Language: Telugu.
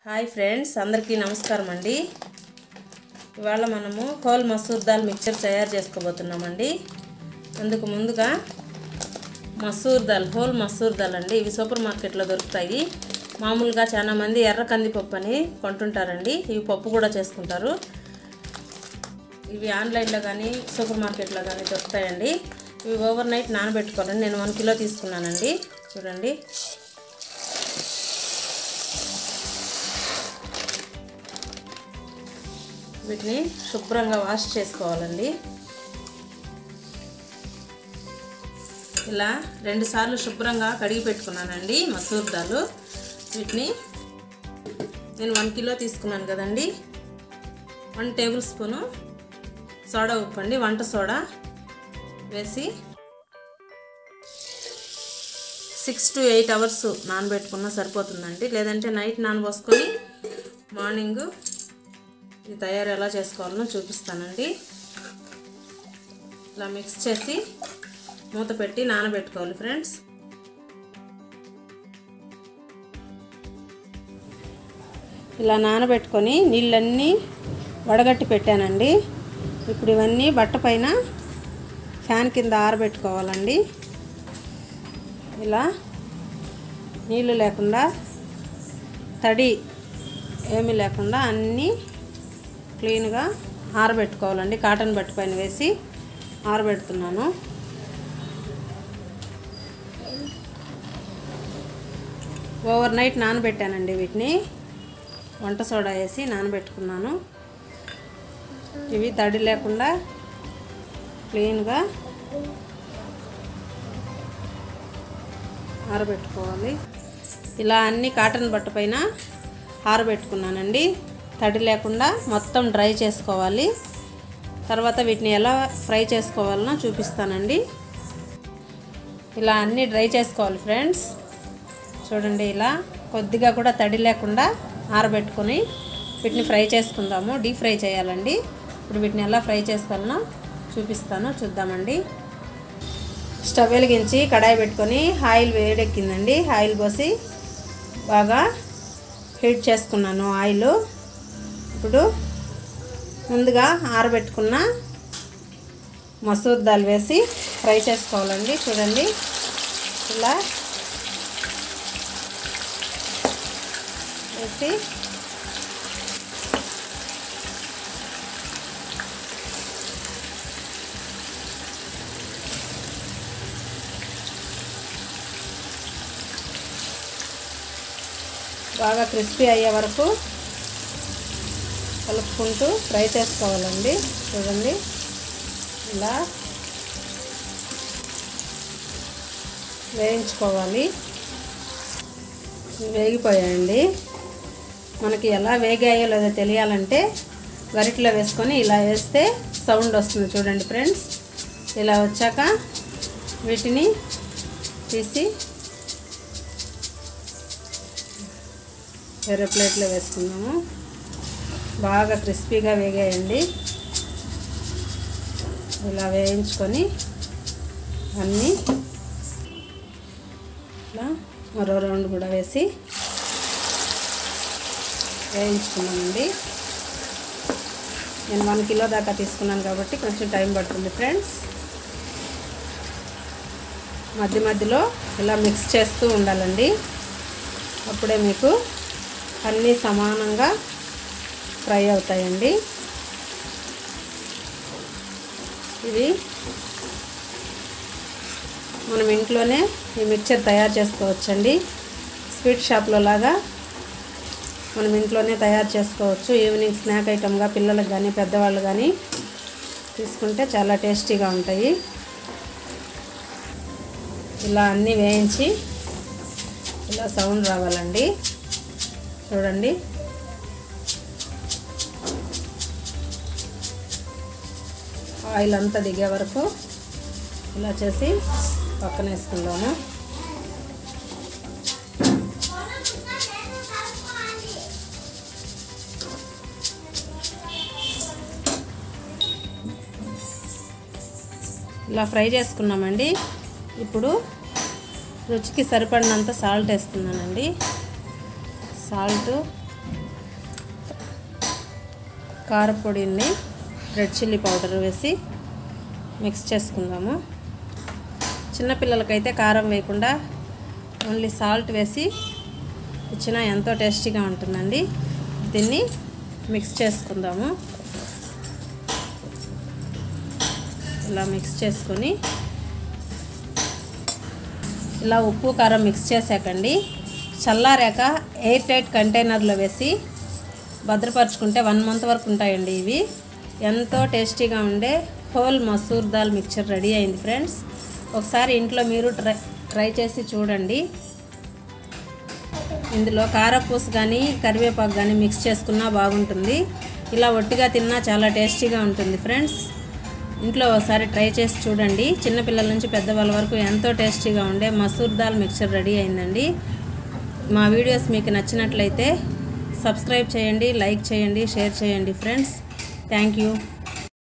హాయ్ ఫ్రెండ్స్ అందరికీ నమస్కారం అండి ఇవాళ మనము కోల్ మసూర్ దాల్ మిక్చర్ తయారు చేసుకోబోతున్నామండి అందుకు ముందుగా మసూర్ దాల్ హోల్ మసూర్ దాల్ అండి ఇవి సూపర్ మార్కెట్లో దొరుకుతాయి మామూలుగా చాలా మంది ఎర్ర కందిపప్పు అని కొంటుంటారండి ఇవి పప్పు కూడా చేసుకుంటారు ఇవి ఆన్లైన్లో కానీ సూపర్ మార్కెట్లో కానీ దొరుకుతాయండి ఇవి ఓవర్ నైట్ నానబెట్టుకోవాలండి నేను వన్ కిలో తీసుకున్నానండి చూడండి వీటిని శుభ్రంగా వాష్ చేసుకోవాలండి ఇలా రెండుసార్లు శుభ్రంగా కడిగి పెట్టుకున్నానండి మసూర్ దాలు వీటిని నేను వన్ కిలో తీసుకున్నాను కదండి వన్ టేబుల్ స్పూను సోడా ఉప్పు అండి వంట సోడా వేసి సిక్స్ టు ఎయిట్ అవర్స్ నానబెట్టుకున్నా సరిపోతుందండి లేదంటే నైట్ నానబోసుకొని మార్నింగ్ ఇది తయారు ఎలా చేసుకోవాలనో చూపిస్తానండి ఇలా మిక్స్ చేసి మూత పెట్టి నానబెట్టుకోవాలి ఫ్రెండ్స్ ఇలా నానబెట్టుకొని నీళ్ళన్నీ వడగట్టి పెట్టానండి ఇప్పుడు ఇవన్నీ బట్ట పైన ఫ్యాన్ కింద ఆరబెట్టుకోవాలండి ఇలా నీళ్ళు లేకుండా తడి ఏమీ లేకుండా అన్నీ క్లీన్గా ఆరబెట్టుకోవాలండి కాటన్ బట్ట పైన వేసి ఆరబెడుతున్నాను ఓవర్ నైట్ నానబెట్టానండి వీటిని వంట సోడా వేసి నానబెట్టుకున్నాను ఇవి తడి లేకుండా క్లీన్గా ఆరబెట్టుకోవాలి ఇలా అన్ని కాటన్ బట్ట పైన ఆరబెట్టుకున్నానండి తడి లేకుండా మొత్తం డ్రై చేసుకోవాలి తర్వాత వీటిని ఎలా ఫ్రై చేసుకోవాలనో చూపిస్తానండి ఇలా అన్నీ డ్రై చేసుకోవాలి ఫ్రెండ్స్ చూడండి ఇలా కొద్దిగా కూడా తడి లేకుండా ఆరబెట్టుకొని వీటిని ఫ్రై చేసుకుందాము డీప్ ఫ్రై చేయాలండి ఇప్పుడు వీటిని ఎలా ఫ్రై చేసుకోవాలనో చూపిస్తాను చూద్దామండి స్టవ్ వెలిగించి కడాయి పెట్టుకొని ఆయిల్ వేడెక్కిందండి ఆయిల్ పోసి బాగా హీట్ చేసుకున్నాను ఆయిల్ ఇప్పుడు ముందుగా ఆరబెట్టుకున్న మసూర్ దాల్ వేసి ఫ్రై చేసుకోవాలండి చూడండి ఇలా వేసి బాగా క్రిస్పీ అయ్యే వరకు కలుపుకుంటూ ఫ్రై చేసుకోవాలండి చూడండి ఇలా వేయించుకోవాలి వేగిపోయాయండి మనకి ఎలా వేగాయో లేదో తెలియాలంటే గరిటలో వేసుకొని ఇలా వేస్తే సౌండ్ వస్తుంది చూడండి ఫ్రెండ్స్ ఇలా వచ్చాక వీటిని తీసి వేరే ప్లేట్లో వేసుకుందాము బాగా క్రిస్పీగా వేగాయండి ఇలా వేయించుకొని అన్నీ ఇలా మరో రౌండ్ కూడా వేసి వేయించుకున్నామండి నేను వన్ కిలో దాకా తీసుకున్నాను కాబట్టి కొంచెం టైం పడుతుంది ఫ్రెండ్స్ మధ్య మధ్యలో ఇలా మిక్స్ చేస్తూ ఉండాలండి అప్పుడే మీకు అన్నీ సమానంగా ఫ్రై అవుతాయండి ఇవి మనం ఇంట్లోనే ఈ మిక్చర్ తయారు చేసుకోవచ్చండి స్వీట్ షాప్లో లాగా మనం ఇంట్లోనే తయారు చేసుకోవచ్చు ఈవినింగ్ స్నాక్ ఐటమ్గా పిల్లలకు కానీ పెద్దవాళ్ళు కానీ తీసుకుంటే చాలా టేస్టీగా ఉంటాయి ఇలా అన్నీ వేయించి ఇలా సౌండ్ రావాలండి చూడండి ఆయిల్ అంతా దిగే వరకు ఇలా చేసి పక్కన వేసుకుందాము ఇలా ఫ్రై చేసుకున్నామండి ఇప్పుడు రుచికి సరిపడినంత సాల్ట్ వేస్తున్నానండి సాల్ట్ కారపొడిని రెడ్ చిల్లీ పౌడర్ వేసి మిక్స్ చేసుకుందాము చిన్నపిల్లలకైతే కారం వేయకుండా ఓన్లీ సాల్ట్ వేసి ఇచ్చినా ఎంతో టేస్టీగా ఉంటుందండి దీన్ని మిక్స్ చేసుకుందాము ఇలా మిక్స్ చేసుకొని ఇలా ఉప్పు కారం మిక్స్ చేసాకండి చల్లారాక ఎయిర్ టైట్ కంటైనర్లో వేసి భద్రపరుచుకుంటే వన్ మంత్ వరకు ఉంటాయండి ఇవి ఎంతో టేస్టీగా ఉండే హోల్ మసూర్ దాల్ మిక్చర్ రెడీ అయింది ఫ్రెండ్స్ ఒకసారి ఇంట్లో మీరు ట్రై ట్రై చేసి చూడండి ఇందులో కారపూస కానీ కరివేపాకు కానీ మిక్స్ చేసుకున్నా బాగుంటుంది ఇలా ఒట్టిగా తిన్నా చాలా టేస్టీగా ఉంటుంది ఫ్రెండ్స్ ఇంట్లో ఒకసారి ట్రై చేసి చూడండి చిన్నపిల్లల నుంచి పెద్దవాళ్ళ వరకు ఎంతో టేస్టీగా ఉండే మసూర్ దాల్ మిక్చర్ రెడీ అయిందండి మా వీడియోస్ మీకు నచ్చినట్లయితే సబ్స్క్రైబ్ చేయండి లైక్ చేయండి షేర్ చేయండి ఫ్రెండ్స్ థ్యాంక్ యూ